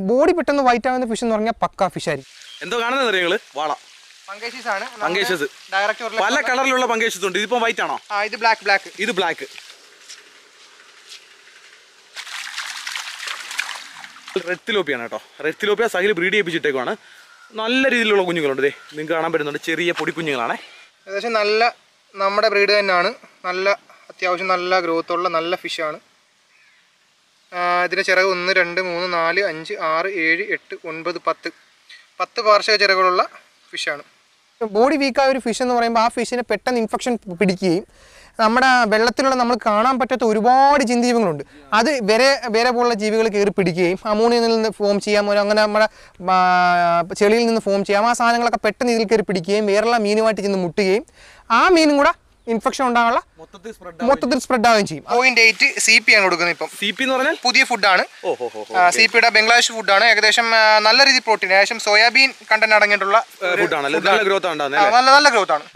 Body പെട്ടെന്ന് white ആവുന്ന fish എന്ന് പറഞ്ഞാൽ പക്ക ഫിഷ് ആയിരിക്കും എന്തോ കാണുന്നത് നിങ്ങൾ വാള പങ്കേഷീസ് ആണ് പങ്കേഷസ് ഡയറക്റ്റ് പല കളറിലുള്ള പങ്കേഷസ് ഉണ്ട് ഇതിപ്പോ വൈറ്റ് ആണോ ആ ഇത് ബ്ലാക്ക് ബ്ലാക്ക് ഇത് ബ്ലാക്ക് റെഡ് തിലോപ്പിയാണ് കേട്ടോ റെഡ് തിലോപ്പിയ സഹിൽ ബ്രീഡ് ചെയ്യിപ്പിച്ചിട്ടേക്കുവാണ് നല്ല രീതിയിലുള്ള കുഞ്ഞുങ്ങളുണ്ട് ദേ നിങ്ങൾക്ക് കാണാൻ പറ്റുന്നുണ്ട് ചെറിയ പൊടി കുഞ്ഞുങ്ങളാണേ ഏകദേശം നല്ല നമ്മുടെ ബ്രീഡ് തന്നെയാണ് നല്ല അത്യാവശ്യം നല്ല ഗ്രോത്ത് ഉള്ള നല്ല ഫിഷാണ് ഇതിൻ്റെ ചിറക് ഒന്ന് രണ്ട് മൂന്ന് നാല് അഞ്ച് ആറ് ഏഴ് എട്ട് ഒൻപത് പത്ത് പത്ത് പാർശ്വ ചിറകുകളുള്ള ഫിഷാണ് ബോഡി വീക്കായ ഒരു ഫിഷ് എന്ന് പറയുമ്പോൾ ആ ഫിഷിന് പെട്ടെന്ന് ഇൻഫെക്ഷൻ പിടിക്കുകയും നമ്മുടെ വെള്ളത്തിലുള്ള നമ്മൾ കാണാൻ പറ്റാത്ത ഒരുപാട് ചിന്തജീവികളുണ്ട് അത് വരെ വരെ പോലുള്ള ജീവികൾ കയറി പിടിക്കുകയും അമോണിയയിൽ നിന്ന് ഫോം ചെയ്യാം ഒരു അങ്ങനെ നമ്മുടെ ആ, ചെളിയിൽ നിന്ന് ഫോം ചെയ്യാം ആ സാധനങ്ങളൊക്കെ പെട്ടെന്ന് ഇതിൽ കയറി പിടിക്കുകയും വേറെയുള്ള മീനുമായിട്ട് ചെന്ന് മുട്ടുകയും ആ മീനും കൂടെ ഇൻഫെക്ഷൻ ഉണ്ടാകാനുള്ള മൊത്തത്തിൽ സ്പ്രെഡ് മൊത്തത്തിൽ സ്പ്രെഡ് ആവുകയും ചെയ്യും പോയിന്റ് എയ്റ്റ് സി പി ആണ് കൊടുക്കുന്നത് ഇപ്പം സി പി എന്ന് പറഞ്ഞാൽ പുതിയ ഫുഡാണ് ഓ ഹോ ഹോ സി പിയുടെ ബംഗ്ലാദേശ് ഫുഡാണ് ഏകദേശം ആ, നല്ല രീതിയിൽ പ്രോട്ടീൻ ഏകദേശം സോയാബീൻ കണ്ടന്റ് അടങ്ങിയിട്ടുള്ള ഒരു ഫുഡാണല്ലോ നല്ല ഗ്രോത്ത് ആ, ഉണ്ടാകുന്നത് നല്ല നല്ല ഗ്രോത്ത് ആണ്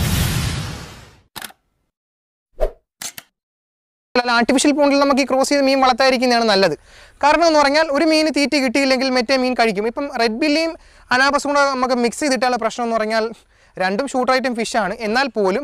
ആർട്ടിഫിഷ്യൽ പോണ്ടിൽ നമുക്ക് ഈ ക്രോസ് ചെയ്ത് മീൻ വളർത്താതിരിക്കുന്നതാണ് നല്ലത് കാരണം എന്ന് പറഞ്ഞാൽ ഒരു മീൻ തീറ്റി കിട്ടിയില്ലെങ്കിൽ മറ്റേ മീൻ കഴിക്കും ഇപ്പം റെഡ് ബില്ലിയും അനാബസും കൂടെ നമുക്ക് മിക്സ് ചെയ്തിട്ടുള്ള പ്രശ്നം എന്ന് പറഞ്ഞാൽ രണ്ടും ഷൂട്ടർ ഐറ്റം ഫിഷാണ് എന്നാൽ പോലും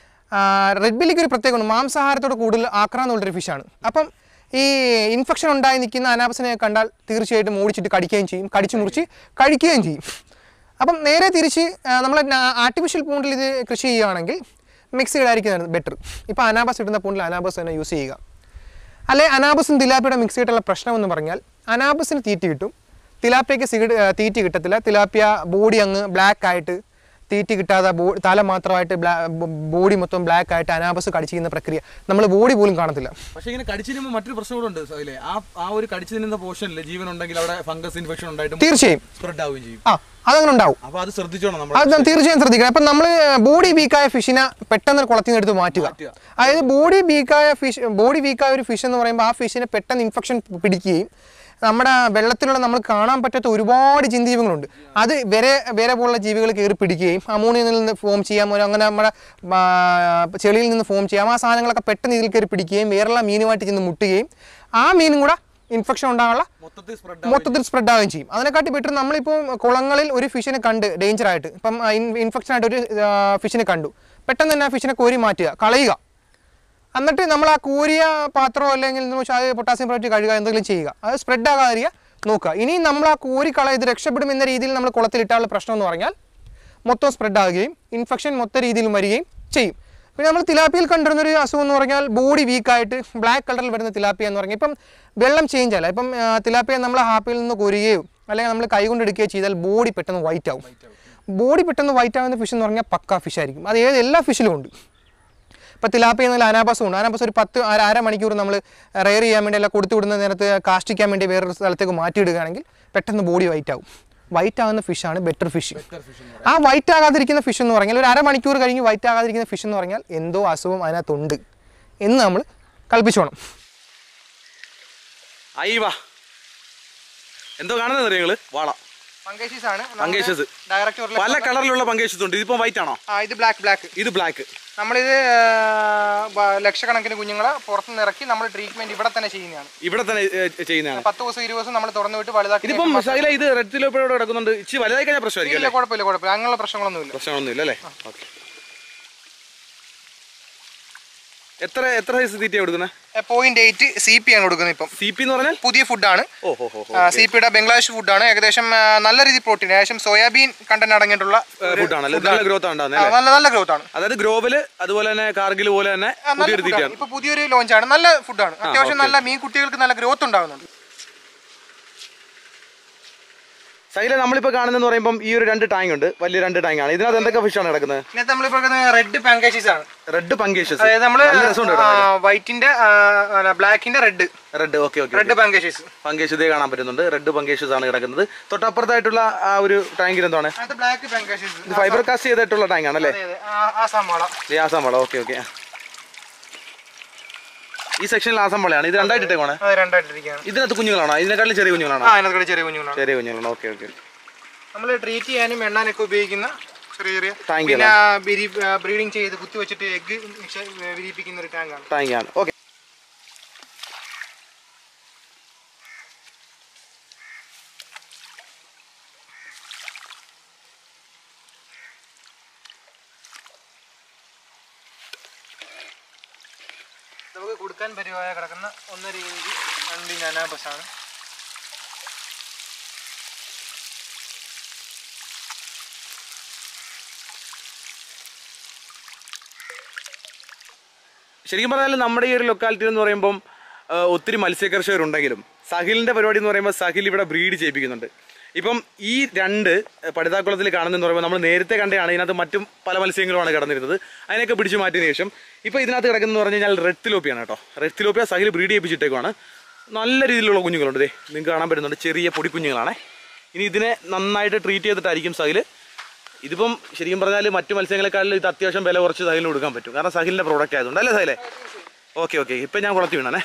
റെഡ് ബില്ലിക്ക് ഒരു പ്രത്യേകമാണ് മാംസാഹാരത്തോട് കൂടുതൽ ആക്രാന്നുള്ളൊരു ഫിഷാണ് അപ്പം ഈ ഇൻഫെക്ഷൻ ഉണ്ടായി നിൽക്കുന്ന അനാബസിനെ കണ്ടാൽ തീർച്ചയായിട്ടും ഓടിച്ചിട്ട് കടിക്കുകയും ചെയ്യും കടിച്ചു മുറിച്ച് കഴിക്കുകയും ചെയ്യും അപ്പം നേരെ തിരിച്ച് നമ്മൾ ആർട്ടിഫിഷ്യൽ പൂണ്ടിൽ ഇത് കൃഷി ചെയ്യുകയാണെങ്കിൽ മിക്സ്ഡ് ആയിരിക്കുന്നതാണ് ബെറ്റർ ഇപ്പോൾ അനാബസ് ഇടുന്ന പൂണ്ടിൽ അനാബസ് തന്നെ യൂസ് ചെയ്യുക അല്ലെ അനാബസും തിലാപ്പിയുടെ മിക്സ് ചെയ്തിട്ടുള്ള പ്രശ്നം എന്ന് പറഞ്ഞാൽ അനാബസിന് തീറ്റി കിട്ടും തിലാപ്പിയയ്ക്ക് സിഗഡ് തീറ്റി കിട്ടത്തില്ല തിലാപ്പിയ ബോഡി അങ്ങ് ബ്ലാക്ക് ആയിട്ട് തീറ്റി കിട്ടാതെ ബോ തല മാത്രമായിട്ട് ബ്ലാ ബോഡി മൊത്തം ബ്ലാക്ക് ആയിട്ട് അനാബസ് കടിച്ചിരിക്കുന്ന പ്രക്രിയ നമ്മൾ ബോഡി പോലും കാണത്തില്ല പക്ഷേ ഇങ്ങനെ കടിച്ചു തിന്നുമ്പോൾ മറ്റൊരു പ്രശ്നം കൂടെ ഉണ്ട് സഹിലെ ആ ആ ഒരു കടിച്ചു തിന്നുന്ന പോർഷനിൽ ജീവൻ ഉണ്ടെങ്കിൽ അവിടെ ഫംഗസ് ഇൻഫെക്ഷൻ ഉണ്ടായിട്ട് തീർച്ചയായും സ്പ്രെഡ് ആവുകയും ചെയ്യും ആ അതങ്ങനെ ഉണ്ടാവും അപ്പൊ അത് ശ്രദ്ധിച്ചോണം നമ്മൾ അത് തീർച്ചയായും ശ്രദ്ധിക്കണം അപ്പം നമ്മൾ ബോഡി വീക്കായ ഫിഷിനെ പെട്ടെന്ന് കുളത്തിൽ നിന്ന് എടുത്ത് മാറ്റുക മാറ്റുക. അതായത് ബോഡി വീക്കായ ഫിഷ് ബോഡി വീക്കായ ഒരു ഫിഷ് എന്ന് പറയുമ്പോൾ ആ ഫിഷിന് പെട്ടെന്ന് ഇൻഫെക്ഷൻ പിടിക്കുകയും നമ്മുടെ വെള്ളത്തിലുള്ള നമ്മൾ കാണാൻ പറ്റാത്ത ഒരുപാട് ചിന്തജീവികളുണ്ട് അത് വരെ വരെ പോലുള്ള ജീവികൾ കയറി പിടിക്കുകയും അമോണിയയിൽ നിന്ന് ഫോം ചെയ്യാം ഒരു അങ്ങനെ നമ്മുടെ ആ, ചെളിയിൽ നിന്ന് ഫോം ചെയ്യാം ആ സാധനങ്ങളൊക്കെ പെട്ടെന്ന് ഇതിൽ കയറി പിടിക്കുകയും വേറെയുള്ള മീനുമായിട്ട് ചെന്ന് മുട്ടുകയും ആ മീനും കൂടെ ഇൻഫെക്ഷൻ ഉണ്ടാകാനുള്ള മൊത്തത്തിൽ സ്പ്രെഡ് മൊത്തത്തിൽ സ്പ്രെഡ് ആവുകയും ചെയ്യും അതിനെക്കാട്ടി ബെറ്റർ നമ്മളിപ്പോൾ കുളങ്ങളിൽ ഒരു ഫിഷിനെ കണ്ട് ഡേഞ്ചർ ആയിട്ട് ഇപ്പം ഇൻഫെക്ഷൻ ആയിട്ട് ഒരു ഫിഷിനെ കണ്ടു പെട്ടെന്ന് തന്നെ ആ ഫിഷിനെ കോരി മാറ്റുക കളയുക എന്നിട്ട് നമ്മൾ ആ കോരിയ പാത്രമോ അല്ലെങ്കിൽ എന്ന് വെച്ചാൽ അത് പൊട്ടാസ്യം പ്രൊജക്റ്റ് കഴുകുക എന്തെങ്കിലും ചെയ്യുക അത് സ്പ്രെഡ് ആകാതിരിക്കുക നോക്കുക ഇനി നമ്മൾ ആ കോരി കള ഇത് രക്ഷപ്പെടും എന്ന രീതിയിൽ നമ്മൾ കുളത്തിലിട്ടാനുള്ള പ്രശ്നം എന്ന് പറഞ്ഞാൽ മൊത്തം സ്പ്രെഡ് ആകുകയും ഇൻഫെക്ഷൻ മൊത്ത രീതിയിലും വരികയും ചെയ്യും പിന്നെ നമ്മൾ തിലാപ്പിയിൽ കണ്ടിരുന്ന ഒരു അസുഖം എന്ന് പറഞ്ഞാൽ ബോഡി വീക്കായിട്ട് ബ്ലാക്ക് കളറിൽ വരുന്ന തിലാപ്പിയ എന്ന് പറഞ്ഞാൽ ഇപ്പം വെള്ളം ചേഞ്ച് അല്ല ഇപ്പം ആ, തിലാപ്പിയ നമ്മൾ ഹാപ്പിയിൽ നിന്ന് കോരുകയോ അല്ലെങ്കിൽ നമ്മൾ കൈ കൊണ്ട് എടുക്കുകയോ ചെയ്താൽ ബോഡി പെട്ടെന്ന് വൈറ്റ് ആവും ബോഡി പെട്ടെന്ന് വൈറ്റ് ആവുന്ന ഫിഷ് എന്ന് പറഞ്ഞാൽ പക്ക ഫിഷ് ആയിരിക്കും അത് ഏത് എല്ലാ ഫിഷിലും ഉണ്ട് ഇപ്പോൾ തിലാപ്പി എന്നാൽ അനാബസും ഉണ്ട് അനാബസ് ഒരു പത്ത് അര അര മണിക്കൂർ നമ്മൾ റെയർ ചെയ്യാൻ വേണ്ടി അല്ല കൊടുത്തു വിടുന്ന നേരത്ത് കാഷ്ടിക്കാൻ വേണ്ടി വേറൊരു സ്ഥലത്തേക്ക് മാറ്റിയിടുകയാണെങ്കിൽ പെട്ടെന്ന് ബോഡി വൈറ്റ് ആവും വൈറ്റ് ആകുന്ന ഫിഷാണ് ബെറ്റർ ഫിഷ് ആ വൈറ്റ് ആകാതിരിക്കുന്ന ഫിഷ് എന്ന് പറഞ്ഞാൽ ഒരു അരമണിക്കൂർ കഴിഞ്ഞ് വൈറ്റ് ആകാതിരിക്കുന്ന ഫിഷ് എന്ന് പറഞ്ഞാൽ എന്തോ അസുഖം അതിനകത്തുണ്ട് എന്ന് നമ്മൾ കൽപ്പിച്ചോണം അയ്യവാ എന്തോ കാണുന്നത് നിങ്ങള് വാള പങ്കേഷീസ് ആണ് പങ്കേഷസ് ഡയറക്റ്റ് പല കളറിലുള്ള പങ്കേഷസ് ഉണ്ട് ഇതിപ്പോ വൈറ്റ് ആണോ ആ ഇത് ബ്ലാക്ക് ബ്ലാക്ക് ഇത് ബ്ലാക്ക് നമ്മളിത് ആ, ലക്ഷക്കണക്കിന് കുഞ്ഞുങ്ങളെ പുറത്തുനിന്ന് ഇറക്കി നമ്മൾ ട്രീറ്റ്മെന്റ് ഇവിടെ തന്നെ ചെയ്യുന്നതാണ് ഇവിടെ തന്നെ ഏ, ചെയ്യുന്നതാണ് പത്ത് ദിവസം ഇരുപത് ദിവസം നമ്മൾ തുറന്നു വിട്ട് വലുതാക്കി ഇതിപ്പം സഹില ഇത് റെഡ് തിലോപ്പയോടെ കിടക്കുന്നുണ്ട് ഇച്ചിരി വലുതായി കഴിഞ്ഞാൽ പ്രശ്നമായിരിക്കും ഇല്ല അല്ലേ കുഴപ്പമില്ല കുഴപ്പമില്ല അങ്ങനെയുള്ള പ്രശ്നങ്ങളൊന്നുമില്ല പ്രശ്നമൊന്നും ഇല്ല അല്ലേ ഓക്കെ എത്ര എത്ര സൈസ് തീറ്റ കൊടുക്കുന്നത് പോയിന്റ് എയ്റ്റ് സി പി ആണ് കൊടുക്കുന്നത് ഇപ്പം സി പി എന്ന് പറഞ്ഞാൽ പുതിയ ഫുഡാണ് ഓ ഹോ ഹോ സി പിയുടെ ബംഗ്ലാദേശ് ഫുഡാണ് ഏകദേശം ആ, നല്ല രീതിയിൽ പ്രോട്ടീൻ ഏകദേശം സോയാബീൻ കണ്ടന്റ് അടങ്ങിയിട്ടുള്ള ഒരു ഫുഡാണല്ലോ നല്ല ഗ്രോത്ത് ആ, ഉണ്ടാകുന്നത് നല്ല നല്ല ഗ്രോത്ത് ആണ് അതായത് ഗ്രോവല് അതുപോലെ തന്നെ കാർഗിൽ പോലെ തന്നെ ആ, നല്ല പുതിയൊരു ഫുഡാണ് തീറ്റയാണ് ഇപ്പൊ പുതിയൊരു ലോഞ്ച് ആണ് നല്ല ഫുഡാണ് അത്യാവശ്യം നല്ല മീൻ കുട്ടികൾക്ക് നല്ല ഗ്രോത്ത് ഉണ്ടാകുന്നുണ്ട് സൈല നമ്മളിപ്പോ കാണുന്നതെന്ന് പറയുമ്പോൾ ഈ ഒരു രണ്ട് ടാങ്ക് ഉണ്ട് വലിയ രണ്ട് ടാങ്ക് ആണ് ഇതിനകത്ത് എന്തൊക്കെ ഫിഷാണ് കിടക്കുന്നത് ഇന്നത്തെ നമ്മളിപ്പോ റെഡ് പാങ്കേഷീസ് ആണ് റെഡ് പങ്കേഷസ് അതായത് നമ്മള് നല്ല രസമുണ്ട് കേട്ടോ വൈറ്റിന്റെ ബ്ലാക്കിന്റെ red red okay okay red പാങ്കേഷീസ് പങ്കേഷ് ഇതേ കാണാൻ പറ്റുന്നുണ്ട് റെഡ് പങ്കേഷസ് ആണ് കിടക്കുന്നത് തൊട്ടപ്പുറത്തായിട്ടുള്ള ആ ഒരു ടാങ്കിൽ എന്താണ് അത് ബ്ലാക്ക് പാങ്കേഷീസ് ഇത് ഫൈബർ കാസ്റ്റ് ചെയ്തിട്ടുള്ള ടാങ്ക് ആണല്ലേ ആസാം വാള ആസാം വള ഓക്കെ ഓക്കെ ഈ സെക്ഷനിൽ ആസാം വളയാണ് ഇത് രണ്ടായിട്ട് ഇട്ടേക്കാണ് അത് രണ്ടായിട്ടിരിക്കുകയാണ് ഇതിനകത്ത് കുഞ്ഞുങ്ങളാണോ ഇതിനെക്കാട്ടിലും ചെറിയ കുഞ്ഞുങ്ങളാണോ ആ അതിനകത്ത് ചെറിയ കുഞ്ഞുങ്ങളാണ് ചെറിയ കുഞ്ഞുങ്ങളാണ് ഓക്കെ ഓക്കെ നമ്മൾ ട്രീറ്റ് ചെയ്യാനും എണ്ണാനൊക്കെ ഉപയോഗിക്കുന്ന ചെറിയ ചെറിയ ടാങ്ക് പിന്നെ ബ്രീഡിങ് ചെയ്ത് കുത്തി വെച്ചിട്ട് എഗ്ഗ് വിരിയിപ്പിക്കുന്ന ഒരു ടാങ്കാണ് ടാങ്ക് ആണ് ഓക്കെ നമുക്ക് കൊടുക്കാൻ പരിവായ കിടക്കുന്ന ഒന്നര ഇഞ്ച് രണ്ട് ഇഞ്ച് അനാബസാണ് ശരിക്കും പറഞ്ഞാൽ നമ്മുടെ ഈ ഒരു ലൊക്കാലിറ്റി എന്ന് പറയുമ്പം ആ, ഒത്തിരി മത്സ്യകർഷകരുണ്ടെങ്കിലും സഹിലിന്റെ പരിപാടി എന്ന് പറയുമ്പോൾ സഹിൽ ഇവിടെ ബ്രീഡ് ചെയ്യിപ്പിക്കുന്നുണ്ട് ഇപ്പം ഈ രണ്ട് പടുതാക്കുളത്തിൽ കാണുന്നതെന്ന് പറയുമ്പോൾ നമ്മൾ നേരത്തെ കണ്ടതാണ് ഇതിനകത്ത് മറ്റും പല മത്സ്യങ്ങളുമാണ് കിടന്നിരുന്നത് അതിനൊക്കെ പിടിച്ചു മാറ്റിയതിന് ശേഷം ഇപ്പോൾ ഇതിനകത്ത് കിടക്കുന്നതെന്ന് പറഞ്ഞു കഴിഞ്ഞാൽ റെഡ് തിലോപ്പിയാണ് കേട്ടോ റെഡ് തിലോപ്പിയ സഹിൽ ബ്രീഡ് ചെയ്യിപ്പിച്ചിട്ടേക്കുവാണ് നല്ല രീതിയിലുള്ള കുഞ്ഞുങ്ങളുണ്ട് ദേ നിങ്ങൾക്ക് കാണാൻ പറ്റുന്നുണ്ട് ചെറിയ പൊടിക്കുഞ്ഞുങ്ങളാണ് ഇനി ഇതിനെ നന്നായിട്ട് ട്രീറ്റ് ചെയ്തിട്ടായിരിക്കും സഹിൽ ഇതിപ്പം ശരിക്കും പറഞ്ഞാൽ മറ്റു മത്സ്യങ്ങളെക്കാളും ഇത് അത്യാവശ്യം വില കുറച്ച് സഹിലിന് കൊടുക്കാൻ പറ്റും കാരണം സഹിലിന്റെ പ്രോഡക്റ്റ് ആയതുകൊണ്ട് അല്ലേ സഹിലെ ഓക്കെ ഓക്കെ ഇപ്പം ഞാൻ കുളത്തി വീണേ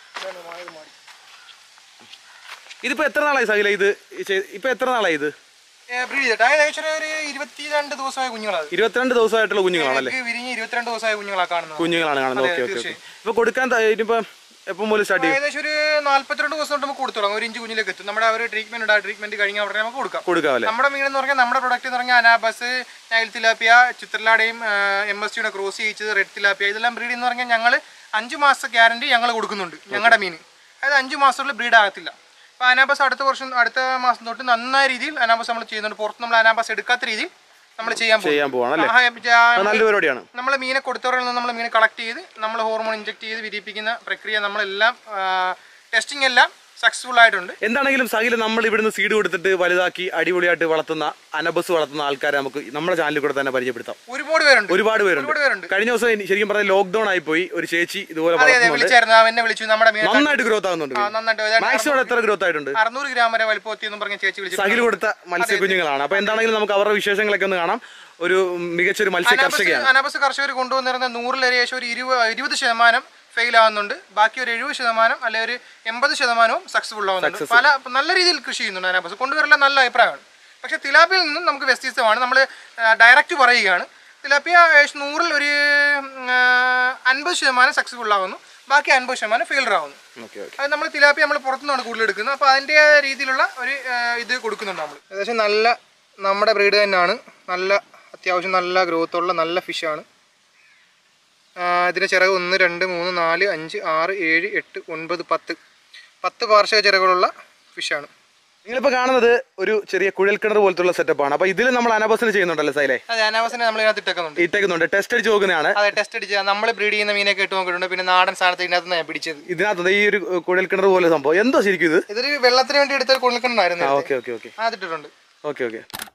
ഇതിപ്പോ എത്ര നാളായി സഹില ഇത് ചെയ്- ഇപ്പൊ എത്ര നാളായി ഇത് ബ്രീഡ് ചെയ്തിട്ട് ഏകദേശം ഒരു ഇരുപത്തിരണ്ട് ദിവസമായ കുഞ്ഞുങ്ങളാണ് ഇരുപത്തിരണ്ട് ദിവസമായിട്ടുള്ള കുഞ്ഞുങ്ങളാണല്ലേ ഇത് വിരിഞ്ഞ് ഇരുപത്തിരണ്ട് ദിവസമായ കുഞ്ഞുങ്ങളാണ് കാണുന്നത് കുഞ്ഞുങ്ങളാണ് കാണുന്നത് ഓക്കെ ഓക്കെ ഓക്കെ ഇപ്പൊ കൊടുക്കാൻ ത- ഇനിയിപ്പോ എപ്പം മുതൽ സ്റ്റാർട്ട് ചെയ്യും ഏകദേശം ഒരു നാല്പത്തിരണ്ട് ദിവസം കൊണ്ട് നമുക്ക് കൊടുത്തു തുടങ്ങും ഒരു ഇഞ്ച് കുഞ്ഞിലേക്ക് എത്തും നമ്മുടെ ആ ഒരു ട്രീറ്റ്മെന്റ് ഉണ്ട് ആ ട്രീറ്റ്മെന്റ് കഴിഞ്ഞാൽ ഉടനെ നമുക്ക് കൊടുക്കാം കൊടുക്കാവല്ലേ നമ്മുടെ മീൻ എന്ന് പറഞ്ഞാൽ നമ്മുടെ പ്രൊഡക്റ്റ് എന്ന് പറഞ്ഞാൽ അനാബസ് നൈൽ തിലാപ്പിയ ചിത്രലാടയും എം എസ് ടിയുടെ ക്രോസ് ചെയ്യിച്ചത് റെഡ് തിലാപ്പിയ ഇതെല്ലാം ബ്രീഡ് എന്ന് പറഞ്ഞാൽ ഞങ്ങൾ അഞ്ച് മാസത്തെ ഗ്യാരണ്ടി ഞങ്ങൾ കൊടുക്കുന്നുണ്ട് ഞങ്ങളുടെ മീൻ അതായത് അഞ്ച് മാസത്തിനുള്ളിൽ ബ്രീഡ് ആകത്തില്ല അപ്പോൾ അനാബസ് അടുത്ത വർഷം അടുത്ത മാസം തൊട്ട് നന്നായ രീതിയിൽ അനാബസ് നമ്മൾ ചെയ്യുന്നുണ്ട് പുറത്ത് നമ്മൾ അനാബസ് എടുക്കാത്ത രീതിയിൽ നമ്മൾ ചെയ്യാൻ പോകും ചെയ്യാൻ പോവാണല്ലേ ആ, ആ, അത് നല്ല പരിപാടിയാണ് നമ്മൾ മീനെ കൊടുത്തവരിൽ നിന്ന് നമ്മൾ മീനെ കളക്ട് ചെയ്ത് നമ്മൾ ഹോർമോൺ ഇഞ്ചെക്ട് ചെയ്ത് വിരിയിപ്പിക്കുന്ന പ്രക്രിയ നമ്മളെല്ലാം ടെസ്റ്റിംഗ് എല്ലാം സക്സസ്ഫുൾ ആയിട്ടുണ്ട് എന്താണെങ്കിലും സഹില നമ്മൾ ഇവിടുന്ന് സീഡ് കൊടുത്തിട്ട് വലുതാക്കി അടിപൊളിയായിട്ട് വളർത്തുന്ന അനബസ് വളർത്തുന്ന ആൾക്കാരെ നമുക്ക് നമ്മുടെ ചാനലിൽ കൂടെ തന്നെ പരിചയപ്പെടുത്താം ഒരുപാട് പേരുണ്ട് ഒരുപാട് പേരുണ്ട് ഒരുപാട് പേരുണ്ട് കഴിഞ്ഞ ദിവസം ഇനി ശരിക്കും പറഞ്ഞാൽ ലോക്ക്ഡൌൺ ആയി പോയി ഒരു ചേച്ചി ഇതുപോലെ അതെ അതെ വളർത്തുന്നുണ്ട് വിളിച്ചായിരുന്നു അവൻ എന്നെ വിളിച്ചു നമ്മുടെ മീനെ നന്നായിട്ട് ഗ്രോത്ത് ആകുന്നുണ്ട് ആ, നന്നായിട്ട് ഏതാണ്ട് മാക്സിമം എത്ര ഗ്രോത്ത് ആയിട്ടുണ്ട് അറുന്നൂറ് ഗ്രാം വരെ വലുപ്പത്തി എന്നും പറഞ്ഞ ചേച്ചി വിളിച്ചു സഹിൽ കൊടുത്ത മത്സ്യക്കുഞ്ഞുങ്ങളാണ് അപ്പൊ എന്താണെങ്കിലും നമുക്ക് അവരുടെ വിശേഷങ്ങളൊക്കെ ഒന്ന് കാണാം ഒരു മികച്ചൊരു മത്സ്യ കർഷകയാണ് അനാബസ് കർഷകർ കൊണ്ടുവന്നിരുന്ന നൂറിൽ ഏകദേശം ഒരു ഇരുപത് ഇരുപത് ശതമാനം ഫെയിൽ ആവുന്നുണ്ട് ബാക്കി ഒരു എഴുപത് ശതമാനം അല്ലെ ഒരു എൺപത് ശതമാനവും സക്സസ്ഫുൾ ആവുന്നുണ്ട് പല നല്ല രീതിയിൽ കൃഷി ചെയ്യുന്നുണ്ട് അനാബസ് കൊണ്ടുവരല നല്ല അഭിപ്രായമാണ് പക്ഷേ തിലാപ്പിയിൽ നിന്നും നമുക്ക് വ്യത്യസ്തമാണ് നമ്മൾ ഡയറക്റ്റ് പറയുകയാണ് തിലാപ്പിയ ഏകദേശം നൂറിൽ ഒരു അൻപത് ശതമാനം സക്സസ്ഫുൾ ആവുന്നു ബാക്കി അൻപത് ശതമാനം ഫെയിലർ ആവുന്നു ഓക്കെ ഓക്കെ അത് നമ്മൾ തിലാപ്പി നമ്മൾ പുറത്തുനിന്നാണ് കൂടുതൽ എടുക്കുന്നത് അപ്പോൾ അതിൻ്റെ രീതിയിലുള്ള ഒരു ആ, ഇത് കൊടുക്കുന്നുണ്ട് നമ്മൾ ഏകദേശം നല്ല നമ്മുടെ ബ്രീഡ് തന്നെയാണ് നല്ല അത്യാവശ്യം നല്ല ഗ്രോത്ത് ഉള്ള നല്ല ഫിഷാണ് ഇതിന് ചിറക് ഒന്ന് രണ്ട് മൂന്ന് നാല് അഞ്ച് ആറ് ഏഴ് എട്ട് ഒൻപത് പത്ത് പത്ത് പാർശ്വ ചിറകുകളുള്ള ഫിഷാണ് നിങ്ങളിപ്പോ കാണുന്നത് ഒരു ചെറിയ കുഴൽക്കിണർ പോലത്തുള്ള സെറ്റപ്പാണ് അപ്പൊ ഇതിൽ നമ്മൾ അനബസിന് ചെയ്യുന്നുണ്ടല്ലോ സൈലേ അതെ അനാവസിനെ നമ്മൾ ഇതിനകത്ത് ഇട്ടേക്കുന്നുണ്ട് ഇട്ടേക്കുന്നുണ്ട് ടെസ്റ്റ് അടിച്ച് നോക്കുന്നതാണ് അതെ ടെസ്റ്റ് അടിച്ച് നമ്മൾ ബ്രീഡ് ചെയ്യുന്ന മീനൊക്കെ ഇട്ട് നോക്കിയിട്ടുണ്ട് പിന്നെ നാടൻ സാധനത്തിൽ ഇതിനകത്ത് ഞാൻ പിടിച്ചത് ഇതിനകത്ത് ഈ ഒരു കുഴൽക്കിണർ പോലെ സംഭവം എന്തോ ശരിക്കും ഇത് ഇതൊരു വെള്ളത്തിന് വേണ്ടി എടുത്ത കൊള്ളിക്കണ്ടായിരുന്നു ഓക്കെ ഓക്കെ ഓക്കെ അതിട്ടിട്ടുണ്ട് ഓക്കെ ഓക്കെ